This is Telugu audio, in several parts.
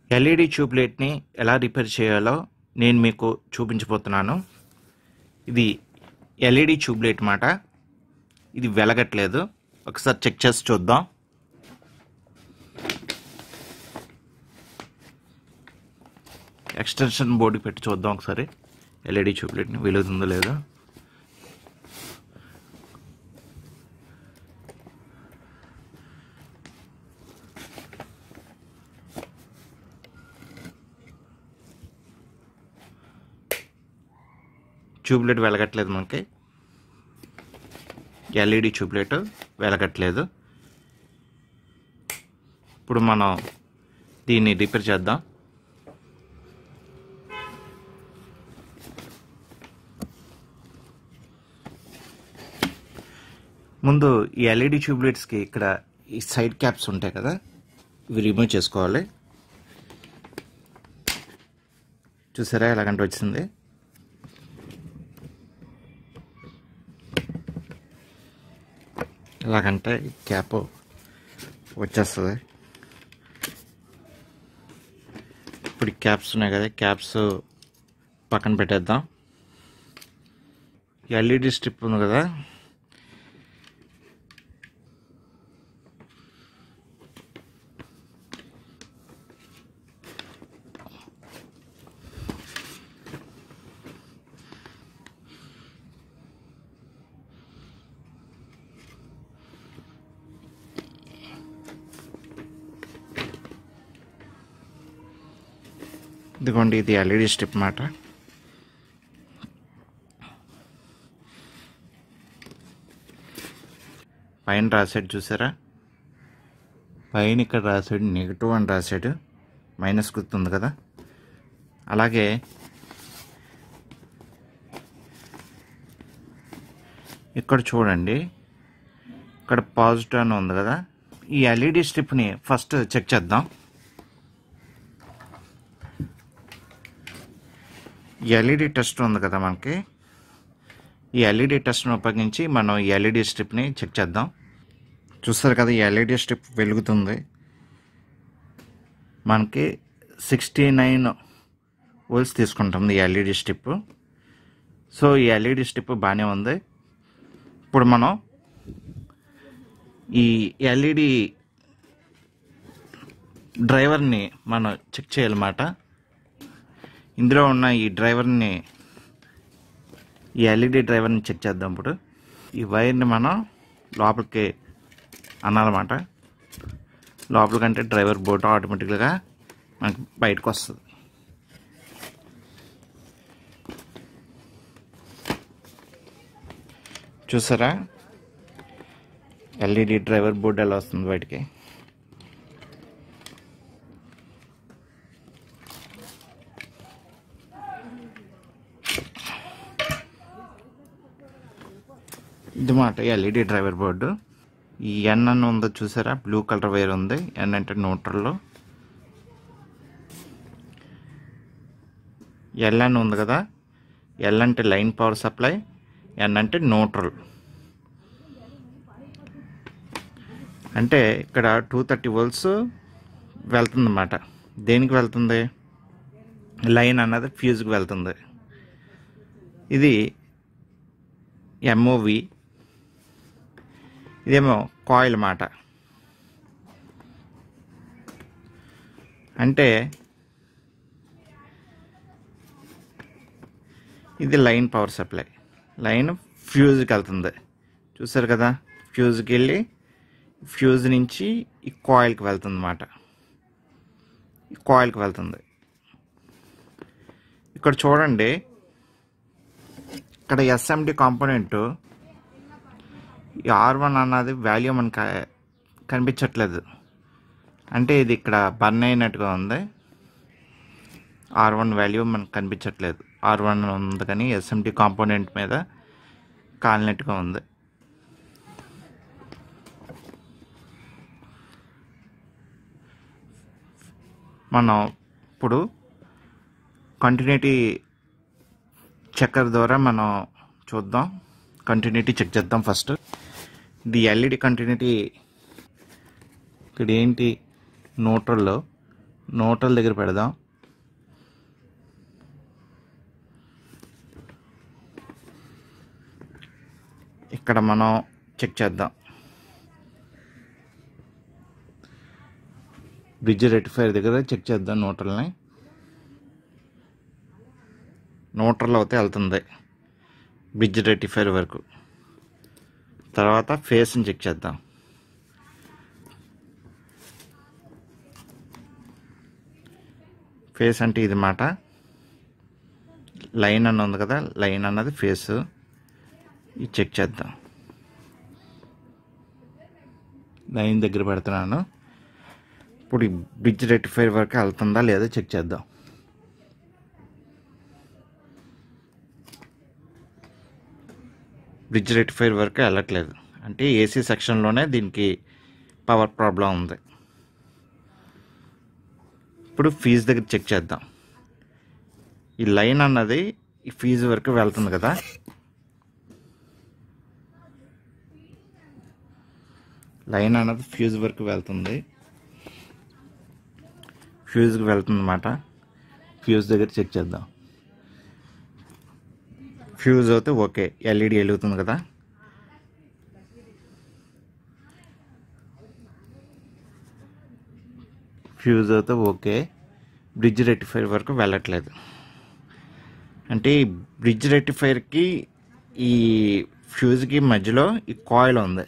ఎల్ఈడి ట్యూబ్లైట్ని ఎలా రిపేర్ చేయాలో నేను మీకు చూపించబోతున్నాను ఇది ఎల్ఈడి ట్యూబ్లైట్ మాట ఇది వెలగట్లేదు ఒకసారి చెక్ చేసి చూద్దాం ఎక్స్టెన్షన్ బోర్డు పెట్టి చూద్దాం ఒకసారి ఎల్ఈడి ట్యూబ్లైట్ని వెలుగుతుందో లేదో ట్యూబ్లైట్ వెలగట్లేదు మనకి ఎల్ఈడి ట్యూబ్లైట్ వెలగట్లేదు ఇప్పుడు మనం దీన్ని రిపేర్ చేద్దాం ముందు ఈ ఎల్ఈడి ట్యూబ్లైట్స్కి ఇక్కడ ఈ సైడ్ క్యాప్స్ ఉంటాయి కదా ఇవి రిమూవ్ చేసుకోవాలి చూసారా ఎలాగంటే వచ్చింది ఎలాగంటే క్యాప్ వచ్చేస్తుంది ఇప్పుడు ఈ క్యాప్స్ ఉన్నాయి కదా క్యాప్స్ పక్కన పెట్టేద్దాం ఎల్ఈడి స్ట్రిప్ ఉంది కదా ఇదిగోండి ఇది ఎల్ఈడి స్ట్రిప్ మాట పైన రాసాడు చూసారా పైన ఇక్కడ రాసాడు నెగిటివ్ అని రాసాడు మైనస్ గుర్తుంది కదా అలాగే ఇక్కడ చూడండి ఇక్కడ పాజిటివ్ అని ఉంది కదా ఈ ఎల్ఈడి స్ట్రిప్ని ఫస్ట్ చెక్ చేద్దాం ఎల్ఈడి టెస్ట్ ఉంది కదా మనకి ఈ ఎల్ఈడి టెస్ట్ను ఉపయోగించి మనం ఈ ఎల్ఈడి స్ట్రిప్ని చెక్ చేద్దాం చూస్తారు కదా ఈ ఎల్ఈడి స్ట్రిప్ వెలుగుతుంది మనకి సిక్స్టీ నైన్ వోల్ట్స్ తీసుకుంటుంది ఈ ఎల్ఈడి స్ట్రిప్ సో ఈ ఎల్ఈడి స్ట్రిప్ బాగానే ఉంది ఇప్పుడు మనం ఈ ఎల్ఈడి డ్రైవర్ని మనం చెక్ చేయాలన్నమాట ఇందులో ఉన్న ఈ డ్రైవర్ని ఈ ఎల్ఈడి డ్రైవర్ని చెక్ చేద్దాం ఇప్పుడు ఈ వైర్ని మనం లోపలికి అనాలన్నమాట లోపలికంటే డ్రైవర్ బోర్డు ఆటోమేటిక్గా మనకి బయటకు వస్తుంది చూసారా ఎల్ఈడి డ్రైవర్ బోర్డు ఎలా వస్తుంది బయటికి ఇది మాట ఎల్ఈడి డ్రైవర్ బోర్డు ఈ ఎన్ అని ఉందో చూసారా బ్లూ కలర్ వైర్ ఉంది ఎన్ అంటే న్యూట్రల్లో ఎల్ అని ఉంది కదా ఎల్ అంటే లైన్ పవర్ సప్లై ఎన్ అంటే న్యూట్రల్ అంటే ఇక్కడ టూ థర్టీ వోల్ట్స్ వెళ్తుంది అన్నమాట దేనికి వెళ్తుంది లైన్ అన్నది ఫ్యూజ్కి వెళ్తుంది ఇది ఎంఓవి ఇదేమో కాయిల్ మాట అంటే ఇది లైన్ పవర్ సప్లై లైన్ ఫ్యూజ్కి వెళ్తుంది చూసారు కదా ఫ్యూజ్కి వెళ్ళి ఫ్యూజ్ నుంచి ఈ కాయిల్కి వెళ్తుంది అన్నమాట ఈ కాయిల్కి వెళ్తుంది ఇక్కడ చూడండి ఇక్కడ ఎస్ఎండి కాంపోనెంట్ ఈ ఆర్ వన్ అన్నది వాల్యూ మనకు కనిపించట్లేదు అంటే ఇది ఇక్కడ బర్న్ అయినట్టుగా ఉంది ఆర్ వన్ వాల్యూ మనకు కనిపించట్లేదు ఆర్ వన్ ఉంది కానీ ఎస్ఎండి కాంపోనెంట్ మీద కాలినట్టుగా ఉంది మనం ఇప్పుడు కంటిన్యూటీ చెక్కర్ ద్వారా మనం చూద్దాం కంటిన్యూటీ చెక్ చేద్దాం ఫస్ట్ ఇది ఎల్ఈడి కంటిన్యూటీ ఇక్కడ ఏంటి న్యూట్రల్లో నోటల్ దగ్గర పెడదాం ఇక్కడ మనం చెక్ చేద్దాం బ్రిడ్జ్ రెక్టిఫైర్ దగ్గర చెక్ చేద్దాం నోటల్ని నోటర్లో అయితే వెళ్తుంది బ్రిడ్జ్ రెక్టిఫైర్ వరకు తర్వాత ఫేస్ని చెక్ చేద్దాం ఫేస్ అంటే ఇది మాట లైన్ అన్న ఉంది కదా లైన్ అన్నది ఫేస్ ఇది చెక్ చేద్దాం లైన్ దగ్గర పెడుతున్నాను ఇప్పుడు ఈ బ్రిడ్జ్ రెక్టిఫైర్ వరకు వెళ్తుందా లేదా చెక్ చేద్దాం బ్రిడ్జ్ రెక్టిఫైర్ వరకు వెళ్ళట్లేదు అంటే ఏసీ సెక్షన్లోనే దీనికి పవర్ ప్రాబ్లం ఉంది ఇప్పుడు ఫీజు దగ్గర చెక్ చేద్దాం ఈ లైన్ అన్నది ఈ ఫీజు వరకు వెళ్తుంది కదా లైన్ అన్నది ఫ్యూజ్ వరకు వెళ్తుంది ఫ్యూజ్కి వెళ్తుంది అన్నమాట ఫ్యూజ్ దగ్గర చెక్ చేద్దాం ఫ్యూజ్ అయితే ఓకే ఎల్ఈడి వెలుగుతుంది కదా ఫ్యూజ్ అయితే ఓకే బ్రిడ్జ్ రెక్టిఫైర్ వరకు వెళ్ళట్లేదు అంటే ఈ బ్రిడ్జ్ రెక్టిఫైర్కి ఈ ఫ్యూజ్కి మధ్యలో ఈ కాయిల్ ఉంది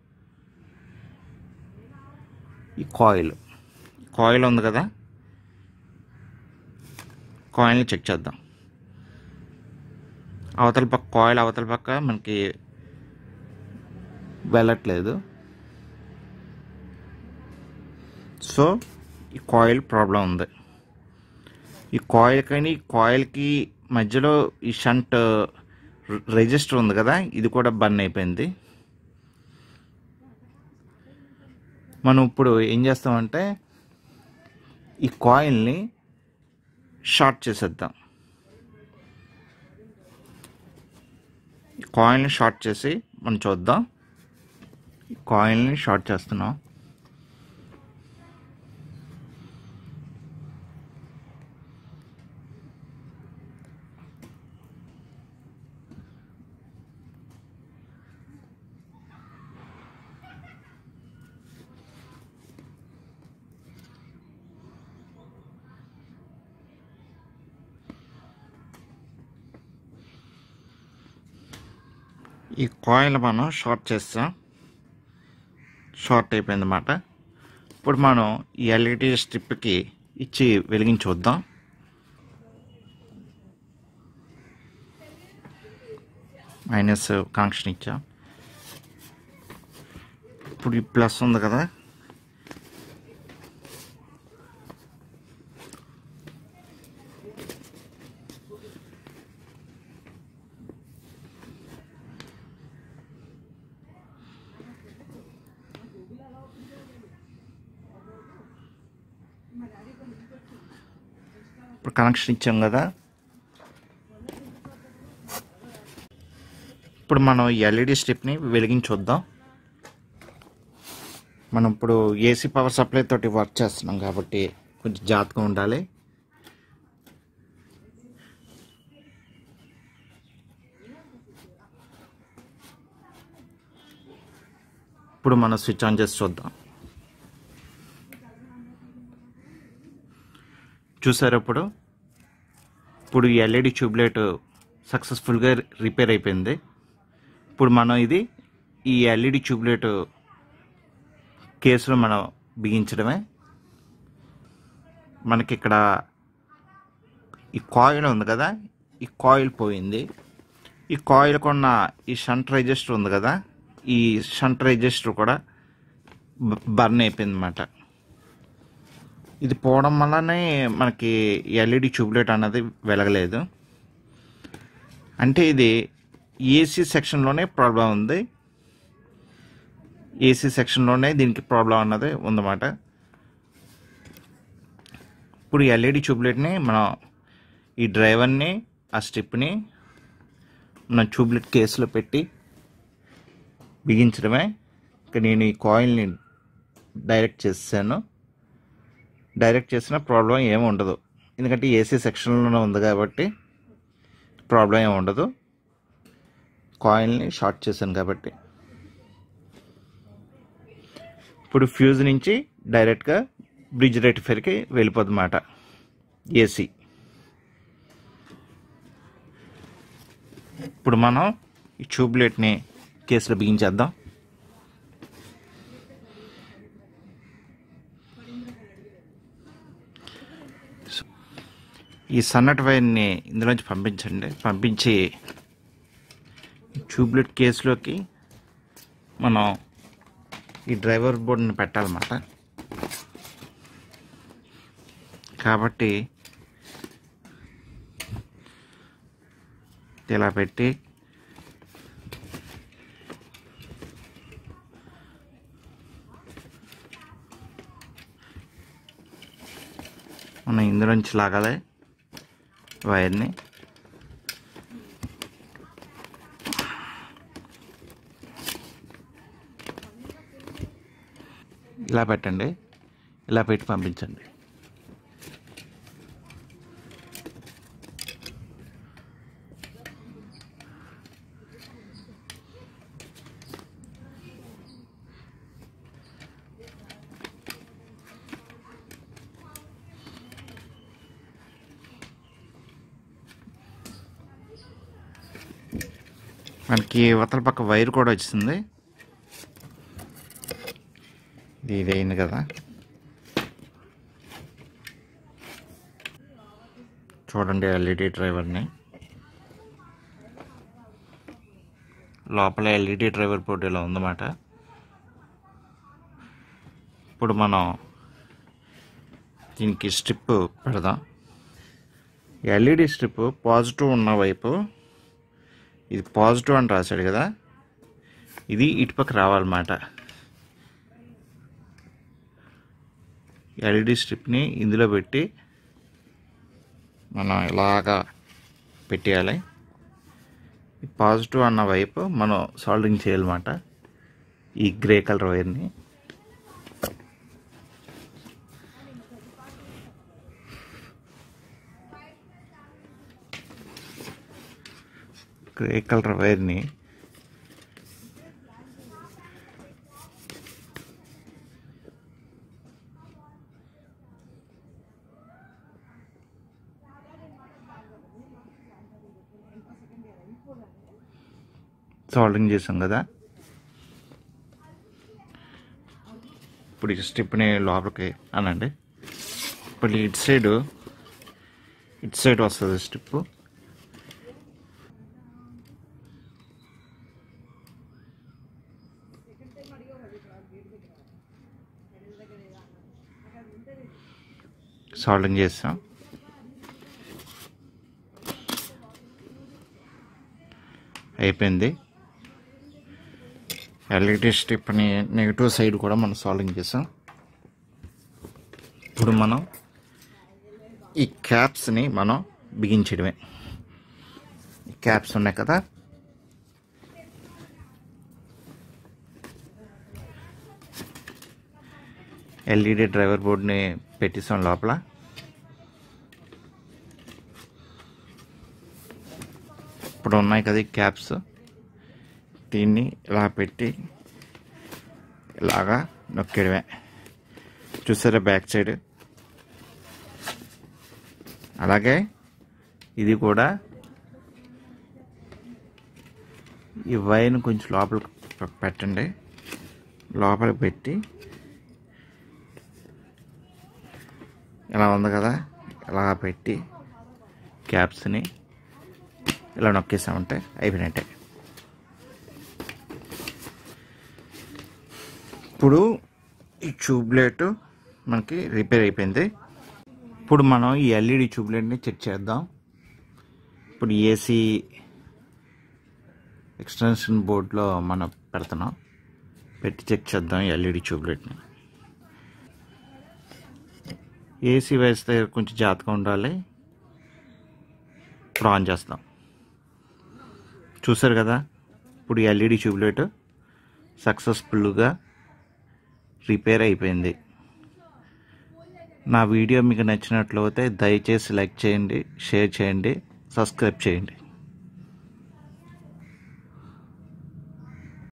ఈ కాయిల్ కాయిల్ ఉంది కదా కాయిల్ని చెక్ చేద్దాం అవతల పక్క కాయిల్ అవతల పక్క మనకి వెళ్ళట్లేదు సో ఈ కాయిల్ ప్రాబ్లం ఉంది ఈ కాయిల్ కానీ ఈ కాయిల్కి మధ్యలో ఈ షంట్ రిజిస్టర్ ఉంది కదా ఇది కూడా బర్న్ అయిపోయింది మనం ఇప్పుడు ఏం చేస్తామంటే ఈ కాయిల్ని షార్ట్ చేసేద్దాం ఈ కాయిల్ని షార్ట్ చేసి మనం చూద్దాం ఈ కాయిల్ని షార్ట్ చేస్తున్నాం ఈ కాయిల్ మనం షార్ట్ చేస్తాం షార్ట్ అయిపోయింది అన్నమాట ఇప్పుడు మనం ఈ ఎల్ఈడి స్ట్రిప్కి ఇచ్చి వెలిగించి చూద్దాం మైనస్ కనెక్షన్ ఇచ్చాం ఇప్పుడు ఈ ప్లస్ ఉంది కదా ఇప్పుడు కనెక్షన్ ఇచ్చాం కదా ఇప్పుడు మనం ఎల్ఈడి స్ట్రిప్ని వెలిగించి చూద్దాం మనం ఇప్పుడు ఏసీ పవర్ సప్లై తోటి వర్క్ చేస్తున్నాం కాబట్టి కొంచెం జాగ్రత్తగా ఉండాలి ఇప్పుడు మనం స్విచ్ ఆన్ చేసి చూద్దాం చూసారు ఇప్పుడు ఇప్పుడు ఈ ఎల్ఈడి ట్యూబ్లైట్ సక్సెస్ఫుల్గా రిపేర్ అయిపోయింది ఇప్పుడు మనం ఇది ఈ ఎల్ఈడి ట్యూబ్లైట్ కేసులో మనం బిగించడమే మనకి ఇక్కడ ఈ కాయిల్ ఉంది కదా ఈ కాయిల్ పోయింది ఈ కాయిల్ కొన్న ఈ షంట్ రిజిస్టర్ ఉంది కదా ఈ షంట్ రిజిస్టర్ కూడా బర్న్ అయిపోయింది అన్నమాట ఇది పోవడం వల్లనే మనకి ఎల్ఈడి ట్యూబ్లైట్ అన్నది వెలగలేదు అంటే ఇది ఏసీ సెక్షన్లోనే ప్రాబ్లం ఉంది ఏసీ సెక్షన్లోనే దీనికి ప్రాబ్లం అన్నది ఉందన్నమాట ఇప్పుడు ఎల్ఈడి ట్యూబ్లైట్ని మనం ఈ డ్రైవర్ని ఆ స్ట్రిప్ని మన ట్యూబ్లైట్ కేసులో పెట్టి బిగించడమే ఇక నేను ఈ కాయిల్ని డైరెక్ట్ చేసాను డైరెక్ట్ చేసిన ప్రాబ్లం ఏమి ఉండదు ఎందుకంటే ఏసీ సెక్షన్లోనే ఉంది కాబట్టి ప్రాబ్లం ఏమి ఉండదు కాయిల్ని షార్ట్ చేశాను కాబట్టి ఇప్పుడు ఫ్యూజ్ నుంచి డైరెక్ట్గా బ్రిడ్జ్ రెక్టిఫైర్కి వెళ్ళిపోద్దన్నమాట ఏసీ ఇప్పుడు మనం ఈ ట్యూబ్లెట్ని కేసులో బిగించేద్దాం ఈ సన్నటి వైర్ని ఇందులోంచి పంపించండి పంపించి ట్యూబ్లెట్ కేసులోకి మనం ఈ డ్రైవర్ బోర్డుని పెట్టాలన్నమాట కాబట్టి ఇలా పెట్టి మనం ఇందులోంచి లాగాలి వైర్ని ఇలా పెట్టండి ఇలా పెట్టి పంపించండి మనకి అవతల పక్క వైర్ కూడా వచ్చింది ఇది ఇది అయింది కదా చూడండి ఎల్ఈడి డ్రైవర్ని లోపల ఎల్ఈడి డ్రైవర్ బోర్డు ఇలా ఉందన్నమాట ఇప్పుడు మనం దీనికి స్ట్రిప్ పెడదాం ఎల్ఈడి స్ట్రిప్ పాజిటివ్ ఉన్న వైపు ఇది పాజిటివ్ అని రాశాడు కదా ఇది ఇటుపక్క రావాలన్నమాట ఎల్ఈడి స్ట్రిప్ని ఇందులో పెట్టి మనం ఇలాగా పెట్టేయాలి ఈ పాజిటివ్ అన్న వైపు మనం సాల్డింగ్ చేయాలన్నమాట ఈ గ్రే కలర్ వైర్ని గ్రే కలర్ వైర్ని సాల్డింగ్ చేసాం కదా ఇప్పుడు ఈ స్టిప్ని లోపలికి అనండి ఇప్పుడు ఇటు సైడు ఇటు సైడ్ వస్తుంది స్టిప్ సాల్డింగ్ చేస్తాం అయిపోయింది ఎల్ఈడి స్ట్రిప్ని నెగిటివ్ సైడ్ కూడా మనం సాల్వింగ్ చేసాం ఇప్పుడు మనం ఈ క్యాప్స్ని మనం బిగించడమే ఈ క్యాప్స్ ఉన్నాయి కదా ఎల్ఈడి డ్రైవర్ బోర్డ్ని పెట్టేసాం లోపల ఇప్పుడు ఉన్నాయి కదా ఈ క్యాప్స్ దీన్ని ఇలా పెట్టి ఇలాగా నొక్కేయడమే చూసారా బ్యాక్ సైడ్ అలాగే ఇది కూడా ఈ వైర్ని కొంచెం లోపల పెట్టండి లోపల పెట్టి ఇలా ఉంది కదా ఇలా పెట్టి క్యాప్స్ని ఇలా నొక్కేసామంటే అయిపోయినట్టే ఇప్పుడు ఈ ట్యూబ్లైట్ మనకి రిపేర్ అయిపోయింది ఇప్పుడు మనం ఈ ఎల్ఈడి ట్యూబ్లైట్ని చెక్ చేద్దాం ఇప్పుడు ఏసీ ఎక్స్టెన్షన్ బోర్డ్లో మనం పెడుతున్నాం పెట్టి చెక్ చేద్దాం ఎల్ఈడి ట్యూబ్లైట్ని ఏసీ వేస్తే కొంచెం జాగ్రత్తగా ఉండాలి ఇప్పుడు ఆన్ చేస్తాం చూసారు కదా ఇప్పుడు ఎల్ఈడి ట్యూబ్లైట్ సక్సెస్ఫుల్గా రిపేర్ అయిపోయింది నా వీడియో మీకు నచ్చినట్లయితే దయచేసి లైక్ చేయండి షేర్ చేయండి సబ్స్క్రైబ్ చేయండి